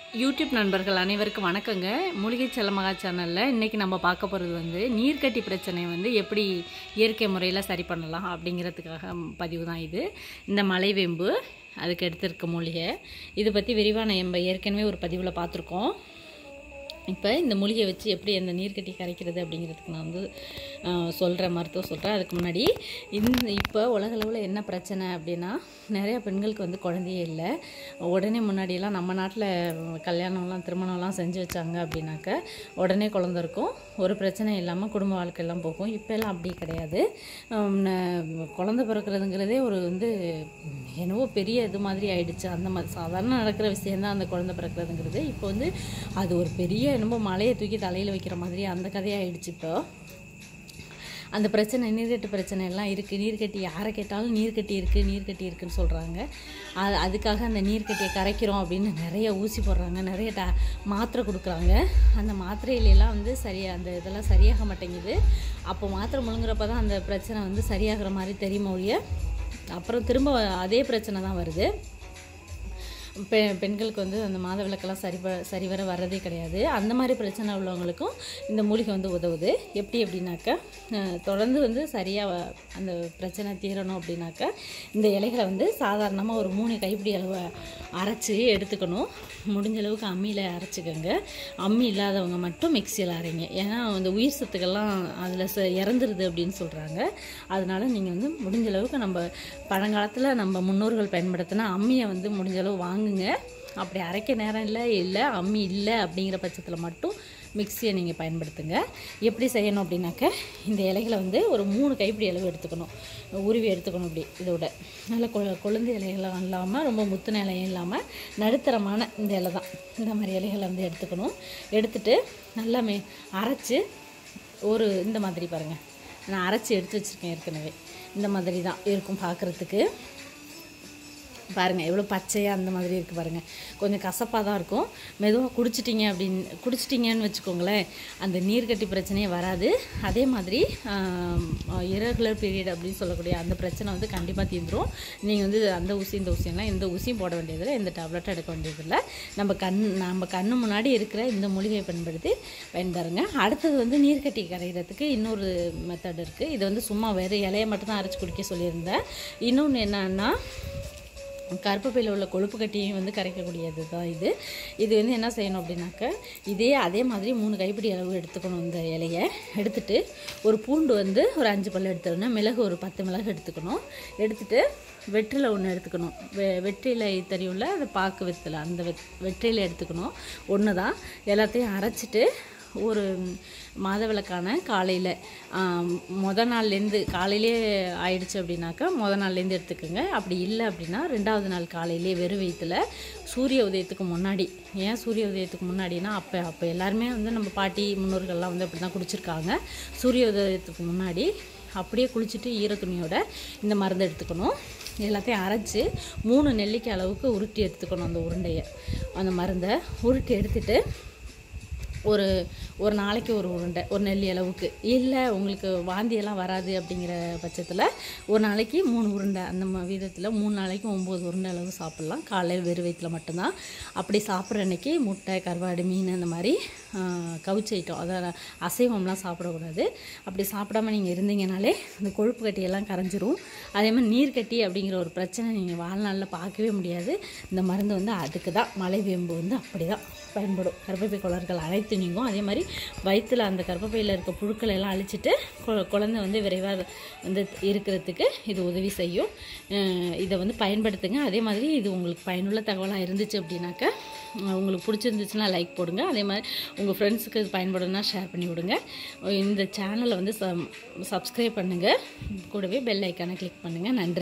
YouTube நண்பர்கள் அனைவருக்கும் வணக்கங்க மூலிகை செல்லமகா சேனலில் இன்றைக்கி நம்ம பார்க்க போகிறது வந்து நீர்க்கட்டி பிரச்சனையை வந்து எப்படி இயற்கை முறையில் சரி பண்ணலாம் அப்படிங்கிறதுக்காக பதிவு தான் இது இந்த மலைவேம்பு அதுக்கு எடுத்திருக்க மூலிகை இதை பற்றி விரிவான நம்ம ஏற்கனவே ஒரு பதிவில் பார்த்துருக்கோம் இப்போ இந்த மூலிகை வச்சு எப்படி அந்த நீர்க்கட்டி கரைக்கிறது அப்படிங்கிறதுக்கு நான் வந்து சொல்கிறேன் மருத்துவம் சொல்கிறேன் அதுக்கு முன்னாடி இந்த இப்போ உலகளவில் என்ன பிரச்சனை அப்படின்னா நிறைய பெண்களுக்கு வந்து குழந்தையே இல்லை உடனே முன்னாடியெல்லாம் நம்ம நாட்டில் கல்யாணம்லாம் திருமணம்லாம் செஞ்சு வச்சாங்க அப்படின்னாக்க உடனே குழந்த இருக்கும் ஒரு பிரச்சனை இல்லாமல் குடும்ப வாழ்க்கையெல்லாம் போகும் இப்போ எல்லாம் அப்படி கிடையாது உம், ந- குழந்தை பிறக்கிறதுங்கிறதே ஒரு வந்து என்னவோ பெரிய இது மாதிரி ஆயிடுச்சு அந்த மாதிரி சாதாரண நடக்கிற விஷயந்தான் அந்த குழந்தை பிறக்கிறதுங்கிறது இப்போ வந்து அது ஒரு பெரிய என்னமோ மலையை தூக்கி தலையில் வைக்கிற மாதிரி அந்த கதையாயிடுச்சு இப்போ அந்த பிரச்சனை நீர்க்கட்டு பிரச்சனை எல்லாம் இருக்குது நீர்க்கட்டி யாரை கேட்டாலும் நீர்க்கட்டி இருக்குது நீர்க்கட்டி இருக்குன்னு சொல்கிறாங்க அது அதுக்காக அந்த நீர்க்கட்டியை கரைக்கிறோம் அப்படின்னு நிறைய ஊசி போடுறாங்க நிறைய டா மாத்திரை கொடுக்குறாங்க அந்த மாத்திரையில எல்லாம் வந்து சரியாக அந்த இதெல்லாம் சரியாக மாட்டேங்குது அப்போ மாத்திரை முழுங்குறப்ப தான் அந்த பிரச்சனை வந்து சரியாகிற மாதிரி தெரியுமா ஒழிய அப்புறம் திரும்ப அதே பிரச்சனை தான் வருது பெ பெண்களுக்கு வந்து அந்த மாத விளக்கெல்லாம் சரி ப- சரிவர வர்றதே கிடையாது அந்த மாதிரி பிரச்சனை உள்ளவங்களுக்கும் இந்த மூலிகை வந்து உதவுது எப்படி அப்படின்னாக்கா அஹ், தொடர்ந்து வந்து சரியாக அந்த பிரச்சனை தீரணும் அப்படின்னாக்கா இந்த இலைகளை வந்து சாதாரணமாக ஒரு மூணு கைப்பிடி அளவு அரைச்சி எடுத்துக்கணும் முடிஞ்ச அளவுக்கு அம்மியில் அரைச்சிக்கோங்க அம்மி இல்லாதவங்க மட்டும் மிக்சியில் அரைங்க ஏன்னா அந்த உயிர் சத்துக்கள்லாம் அதில் ச இறந்துருது அப்படின்னு சொல்கிறாங்க அதனால நீங்கள் வந்து முடிஞ்ச அளவுக்கு நம்ம பழங்காலத்தில் நம்ம முன்னோர்கள் பயன்படுத்தின அம்மியை வந்து முடிஞ்ச அளவு வாங்குங்க அப்படி அரைக்க நேரம் இல்லை இல்லை அம்மி இல்லை அப்படிங்கிற பட்சத்தில் மட்டும் மிக்சியை நீங்கள் பயன்படுத்துங்க எப்படி செய்யணும் அப்படின்னாக்க இந்த இலைகளை வந்து ஒரு மூணு கைப்பிடி அளவு எடுத்துக்கணும் உருவி எடுத்துக்கணும் இப்படி இதோட நல்ல கொ கொழுந்து இலைகள்லாம் இல்லாமல் ரொம்ப முத்துன இலையும் இல்லாமல் நடுத்தரமான இந்த இலை தான் இந்த மாதிரி இலைகளை வந்து எடுத்துக்கணும் எடுத்துட்டு நல்லா மே அரைச்சி ஒரு இந்த மாதிரி பாருங்கள் நான் அரைச்சி எடுத்து வச்சுருக்கேன் ஏற்கனவே இந்த மாதிரி தான் இருக்கும் பார்க்குறதுக்கு பாருங்கள் எவ்வளோ பச்சையாக அந்த மாதிரி இருக்குது பாருங்கள் கொஞ்சம் கசப்பாக தான் இருக்கும் மெதுவாக குடிச்சிட்டிங்க அப்படின்னு குடிச்சிட்டிங்கன்னு வச்சுக்கோங்களேன் அந்த நீர்க்கட்டி பிரச்சனையே வராது அதே மாதிரி இரகுலர் பீரியட் அப்படின்னு சொல்லக்கூடிய அந்த பிரச்சனை வந்து கண்டிப்பாக தீர்ந்துரும் நீங்கள் வந்து அந்த ஊசி இந்த ஊசியெல்லாம் எந்த ஊசியும் போட வேண்டியதில்லை எந்த டேப்லெட்டும் எடுக்க வேண்டியதில்லை நம்ம கண் நம்ம கண்ணு முன்னாடி இருக்கிற இந்த மூலிகையை பயன்படுத்தி பயன்பெறுங்க அடுத்தது வந்து நீர்க்கட்டி கரைகிறதுக்கு இன்னொரு மெத்தட் இருக்குது இது வந்து சும்மா வேறு இலையை மட்டும் தான் அரைச்சி குடிக்க சொல்லியிருந்தேன் இன்னொன்று என்னன்னா கருப்பப்பையில் உள்ள கொழுப்பு கட்டியும் வந்து கரைக்கக்கூடியது தான் இது இது வந்து என்ன செய்யணும் அப்படின்னாக்க இதே அதே மாதிரி மூணு கைப்பிடி அளவு எடுத்துக்கணும் இந்த இலையை எடுத்துட்டு ஒரு பூண்டு வந்து ஒரு அஞ்சு பல்லு எடுத்துக்கணும் மிளகு ஒரு பத்து மிளகு எடுத்துக்கணும் எடுத்துட்டு வெற்றிலை ஒன்று எடுத்துக்கணும் வெ வெற்றிலை தெரியும்ல அந்த பாக்கு வெத்தலை அந்த வெத் வெற்றிலை எடுத்துக்கணும் ஒன்று தான் எல்லாத்தையும் அரைச்சிட்டு ஒரு மாதவிளக்கான காலையில் முத நாள்லேருந்து காலையிலே ஆயிடுச்சு அப்படின்னாக்கா முத நாள்லேருந்து எடுத்துக்கோங்க அப்படி இல்லை அப்படின்னா ரெண்டாவது நாள் காலையிலே வெறும் வயிற்றுல சூரிய உதயத்துக்கு முன்னாடி ஏன் சூரிய உதயத்துக்கு முன்னாடினா அப்போ அப்போ எல்லாருமே வந்து நம்ம பாட்டி முன்னோர்கள்லாம் வந்து அப்படி தான் குடிச்சிருக்காங்க சூரிய உதயத்துக்கு முன்னாடி அப்படியே குளிச்சுட்டு ஈர துணியோட இந்த மருந்து எடுத்துக்கணும் எல்லாத்தையும் அரைச்சி மூணு நெல்லிக்காய் அளவுக்கு உருட்டி எடுத்துக்கணும் அந்த உருண்டையை அந்த மருந்தை உருட்டி எடுத்துட்டு ஒரு ஒரு நாளைக்கு ஒரு உருண்டை ஒரு நெல்லி அளவுக்கு இல்லை உங்களுக்கு வாந்தியெல்லாம் வராது அப்படிங்கிற பட்சத்தில் ஒரு நாளைக்கு மூணு உருண்டை அந்த ம- விதத்தில் மூணு நாளைக்கு ஒம்பது உருண்டை அளவு சாப்பிட்லாம் காலையில் வெறும் வயிற்றில் மட்டும்தான் அப்படி சாப்பிட்ற அன்னைக்கு முட்டை கருவாடு மீன் அந்த மாதிரி கவுச்சி ஐட்டம் அதாவது அசைவம்லாம் சாப்பிடக்கூடாது அப்படி சாப்பிடாம நீங்கள் இருந்தீங்கனாலே அந்த கொழுப்பு கட்டியெல்லாம் கரைஞ்சிரும் அதே மாதிரி நீர் கட்டி அப்படிங்கிற ஒரு பிரச்சனை நீங்கள் வாழ்நாளில் பார்க்கவே முடியாது இந்த மருந்து வந்து அதுக்கு தான் மலை வேம்பு வந்து அப்படி தான் பயன்படும் கர்ப்பப்பை குளர்கள் அனைத்து நீங்கும் அதே மாதிரி வயிற்றில் அந்த கர்ப்பப்பையில் இருக்க புழுக்களை எல்லாம் அழிச்சிட்டு கு- குழந்தை வந்து விரைவாக வந்து இருக்கிறதுக்கு இது உதவி செய்யும் அஹ் இதை வந்து பயன்படுத்துங்க அதே மாதிரி இது உங்களுக்கு பயனுள்ள தகவலாக இருந்துச்சு அப்படின்னாக்கா அஹ் உங்களுக்கு பிடிச்சிருந்துச்சுன்னா லைக் போடுங்க அதே மாதிரி உங்கள் ஃப்ரெண்ட்ஸுக்கு இது பயன்படும்னா ஷேர் பண்ணி விடுங்க இந்த சேனலை வந்து சப்ஸ்கிரைப் பண்ணுங்கள் கூடவே பெல் ஐக்கானை கிளிக் பண்ணுங்கள் நன்றி